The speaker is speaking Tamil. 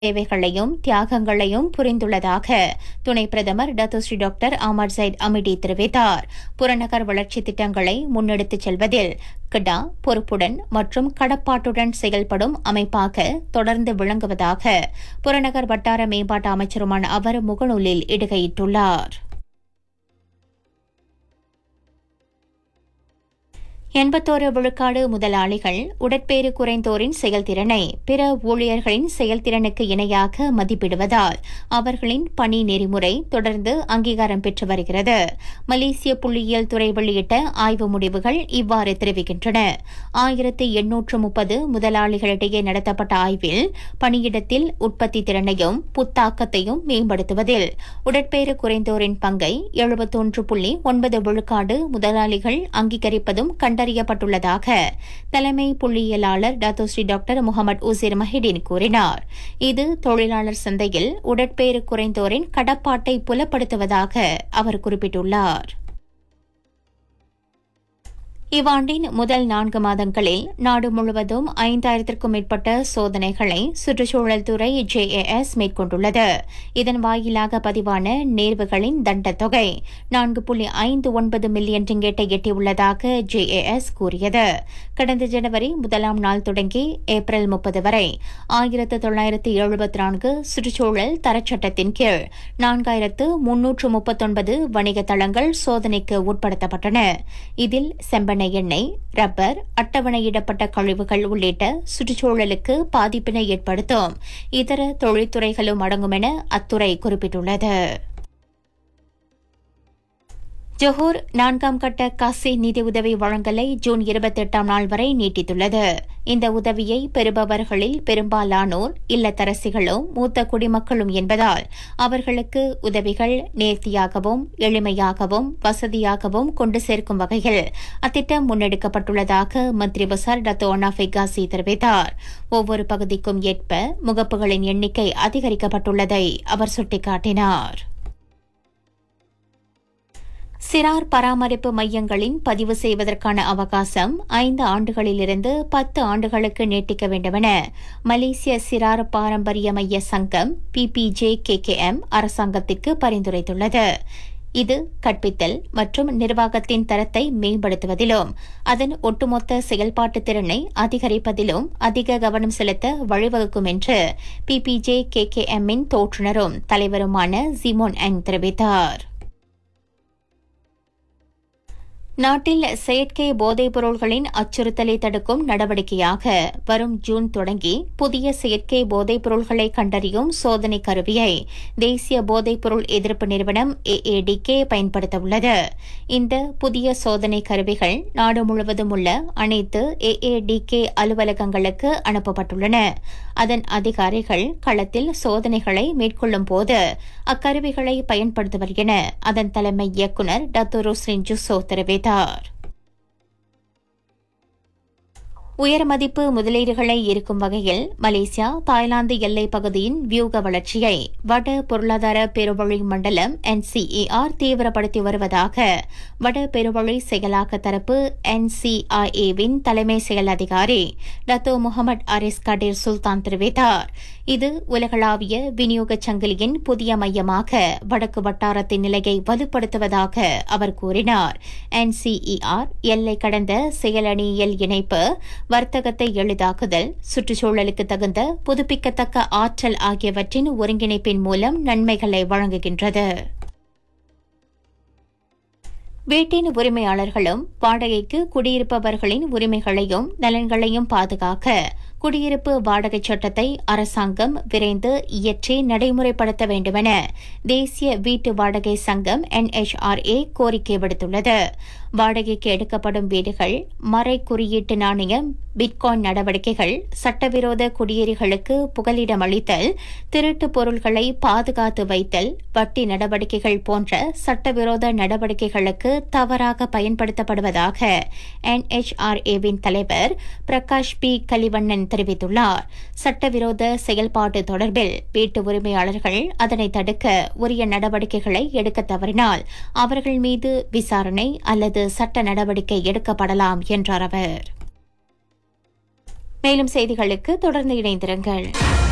சேவைகளையும் தியாகங்களையும் புரிந்துள்ளதாக துணை பிரதமர் Datuk Seri doctor Ahmad Zahid Hamidi தெரிவித்தார் புறநகர் வளர்ச்சி திட்டங்களை முன்னெடுத்துச் செல்வதில் கிடா பொறுப்புடன் மற்றும் கடப்பாட்டுடன் செயல்படும் அமைப்பாக தொடர்ந்து விளங்குவதாக புறநகர் வட்டார மேம்பாட்டு அமைச்சருமான அவர் முகநூலில் இடுகையிட்டுள்ளார் எண்பத்தோரு விழுக்காடு முதலாளிகள் உடற்பேறு குறைந்தோரின் செயல்திறனை பிற ஊழியர்களின் செயல்திறனுக்கு இணையாக மதிப்பிடுவதால் அவர்களின் பணி நெறிமுறை தொடர்ந்து அங்கீகாரம் பெற்று வருகிறது மலேசிய புள்ளியியல் துறை வெளியிட்ட ஆய்வு முடிவுகள் இவ்வாறு தெரிவிக்கின்றன ஆயிரத்து எண்ணூற்று முப்பது முதலாளிகளிடையே நடத்தப்பட்ட ஆய்வில் பணியிடத்தில் உற்பத்தி திறனையும் புத்தாக்கத்தையும் மேம்படுத்துவதில் உடற்பேறு குறைந்தோரின் பங்கை எழுபத்தொன்று புள்ளி ஒன்பது விழுக்காடு முதலாளிகள் அங்கீகரிப்பதும் கண்டறியப்பட்டுள்ளதாக தலைமை புள்ளியியலாளர் Dato Sri doctor Mohamad Uzir Mahidin கூறினார் இது தொழிலாளர் சந்தையில் உடற்பேறு குறைந்தோரின் கடப்பாட்டை புலப்படுத்துவதாக அவர் குறிப்பிட்டுள்ளார் இவ்வாண்டின் முதல் நான்கு மாதங்களில் நாடு முழுவதும் ஐந்தாயிரத்திற்கும் மேற்பட்ட சோதனைகளை சுற்றுச்சூழல் துறை ஜேஏஎஸ் மேற்கொண்டுள்ளது இதன் வாயிலாக பதிவான நேர்வுகளின் தண்டத் தொகை நான்கு புள்ளி ஐந்து ஒன்பது மில்லியன் ரிங்கெட்டை எட்டியுள்ளதாக ஜேஏஎஸ் கூறியது கடந்த ஜனவரி முதலாம் நாள் தொடங்கி ஏப்ரல் முப்பது வரை ஆயிரத்து தொள்ளாயிரத்து எழுபத்தி நான்கு சுற்றுச்சூழல் தரச்சட்டத்தின் கீழ் நான்காயிரத்து முன்னூற்று முப்பத்தொன்பது வணிக தளங்கள் சோதனைக்கு உட்படுத்தப்பட்டன இதில் செம்பனை எண்ணெய் ரப்பர் அட்டவணையிடப்பட்ட கழிவுகள் உள்ளிட்ட சுற்றுச்சூழலுக்கு பாதிப்பினை ஏற்படுத்தும் இதர தொழில்துறைகளும் அடங்கும் என அத்துறை குறிப்பிட்டுள்ளது ஜொஹூர் நான்காம் கட்ட காசி நிதி உதவி வழங்கலை ஜூன் இருபத்தெட்டாம் நாள் வரை நீட்டித்துள்ளது இந்த உதவியை பெறுபவர்களில் பெரும்பாலானோர் இல்லத்தரசிகளும் மூத்த குடிமக்களும் என்பதால் அவர்களுக்கு உதவிகள் நேர்த்தியாகவும் எளிமையாகவும் வசதியாகவும் கொண்டு சேர்க்கும் வகையில் அத்திட்டம் முன்னெடுக்கப்பட்டுள்ளதாக மந்திரி பசார் டத்தோ அனாஃபிகாசி தெரிவித்தார் ஒவ்வொரு பகுதிக்கும் ஏற்ப முகப்புகளின் எண்ணிக்கை அதிகரிக்கப்பட்டுள்ளதை அவர் சுட்டிக்காட்டினார் சிறார் பராமரிப்பு மையங்களின் பதிவு செய்வதற்கான அவகாசம் ஐந்து ஆண்டுகளிலிருந்து பத்து ஆண்டுகளுக்கு நீட்டிக்க வேண்டுமென மலேசிய சிறார் பாரம்பரிய மைய சங்கம் பிபிஜே கேகேஎம் அரசாங்கத்திற்கு பரிந்துரைத்துள்ளது இது கற்பித்தல் மற்றும் நிர்வாகத்தின் தரத்தை மேம்படுத்துவதிலும் அதன் ஒட்டுமொத்த செயல்பாட்டு திறனை அதிகரிப்பதிலும் அதிக கவனம் செலுத்த வழிவகுக்கும் என்று பிபிஜே கேகேஎம்மின் தோற்றுநரும் தலைவருமான ஜிமோன் அங் தெரிவித்தார் நாட்டில் செயற்கை போதைப் பொருள்களின் அச்சுறுத்தலை தடுக்கும் நடவடிக்கையாக வரும் ஜூன் தொடங்கி புதிய செயற்கை போதைப் பொருள்களை கண்டறியும் சோதனை கருவியை தேசிய போதைப் பொருள் எதிர்ப்பு நிறுவனம் ஏஏடிகே பயன்படுத்த உள்ளது இந்த புதிய சோதனை கருவிகள் நாடு முழுவதும் உள்ள அனைத்து ஏஏடிகே அலுவலகங்களுக்கு அனுப்பப்பட்டுள்ளன அதன் அதிகாரிகள் களத்தில் சோதனைகளை மேற்கொள்ளும் போது அக்கருவிகளை பயன்படுத்துவர் என அதன் தலைமை இயக்குநர் டத்து ரோஸ்ரின் ஜுசோ தெரிவித்தார் உயர் மதிப்பு முதலீடுகளை ஈர்க்கும் வகையில் மலேசியா தாய்லாந்து எல்லைப் பகுதியின் வியூக வளர்ச்சியை வட பொருளாதார பெருவழி மண்டலம் என்சிஇஆர் தீவிரப்படுத்தி வருவதாக வட பெருவழி செயலாக்க தரப்பு என்சிஐஏவின் தலைமை செயல் அதிகாரி டத்தோ முகமது அரிஸ் கடீர் சுல்தான் தெரிவித்தார் இது உலகளாவிய விநியோக சங்கிலியின் புதிய மையமாக வடக்கு வட்டாரத்தின் நிலையை வலுப்படுத்துவதாக அவர் கூறினார் என்சிஇஆர் எல்லை கடந்த செயலணியியல் இணைப்பு வர்த்தகத்தை எளிதாக்குதல் சுற்றுச்சூழலுக்கு தகுந்த புதுப்பிக்கத்தக்க ஆற்றல் ஆகியவற்றின் ஒருங்கிணைப்பின் மூலம் நன்மைகளை வழங்குகின்றது வீட்டின் உரிமையாளர்களும் வாடகைக்கு குடியிருப்பவர்களின் உரிமைகளையும் நலன்களையும் பாதுகாக்க குடியிருப்பு வாடகைச் சட்டத்தை அரசாங்கம் விரைந்து இயற்றி நடைமுறைப்படுத்த வேண்டுமென தேசிய வீட்டு வாடகை சங்கம் என்எச்ஆர்ஏ கோரிக்கை விடுத்துள்ளது வாடகைக்கு எடுக்கப்படும் வீடுகள் மறை குறியீட்டு நாணயம் பிட்காயின் நடவடிக்கைகள் சட்டவிரோத குடியேறிகளுக்கு புகலிடம் அளித்தல் திருட்டு பொருள்களை பாதுகாத்து வைத்தல் வட்டி நடவடிக்கைகள் போன்ற சட்டவிரோத நடவடிக்கைகளுக்கு தவறாக பயன்படுத்தப்படுவதாக என்எச்ஆர்ஏவின் தலைவர் பிரகாஷ் பி கலிவண்ணன் தெரிவித்துள்ளார் சட்டவிரோத செயல்பாடு தொடர்பில் வீட்டு உரிமையாளர்கள் அதனை தடுக்க உரிய நடவடிக்கைகளை எடுக்க தவறினால் அவர்கள் மீது விசாரணை அல்லது சட்ட நடவடிக்கை எடுக்கப்படலாம் என்றார் அவர் மேலும் செய்திகளுக்கு தொடர்ந்து இணைந்திருங்கள்